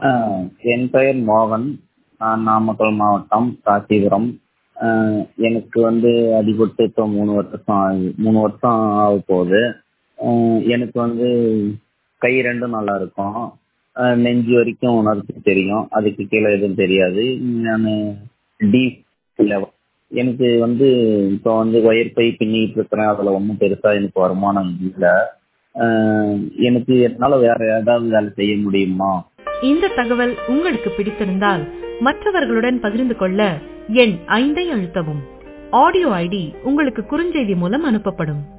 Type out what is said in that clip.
ஆஹ் என் பெயர் மோகன் நான் நாமக்கல் மாவட்டம் ராசிபுரம் ஆஹ் எனக்கு வந்து அடிபட்டு இப்போ மூணு வருஷம் ஆகுது மூணு வருஷம் ஆக போகுது ஆஹ் எனக்கு வந்து கை ரெண்டும் நல்லா இருக்கும் ஆஹ் நெஞ்சு வரைக்கும் உணர்ச்சி தெரியும் அதுக்கு கீழே எதுவும் தெரியாது நான் டி லெவல் எனக்கு வந்து இப்போ வந்து ஒயர் பை பின்னிட்டு இருக்கிறேன் அதில் ஒன்றும் பெருசாக எனக்கு வருமானம் இல்லை எனக்கு என்னால் வேற ஏதாவது வேலை செய்ய முடியுமா இந்த தகவல் உங்களுக்கு பிடித்திருந்தால் மற்றவர்களுடன் பகிர்ந்து கொள்ள எண் ஐந்தை அழுத்தவும் ஆடியோ ஐடி உங்களுக்கு குறுஞ்செய்தி மூலம் அனுப்பப்படும்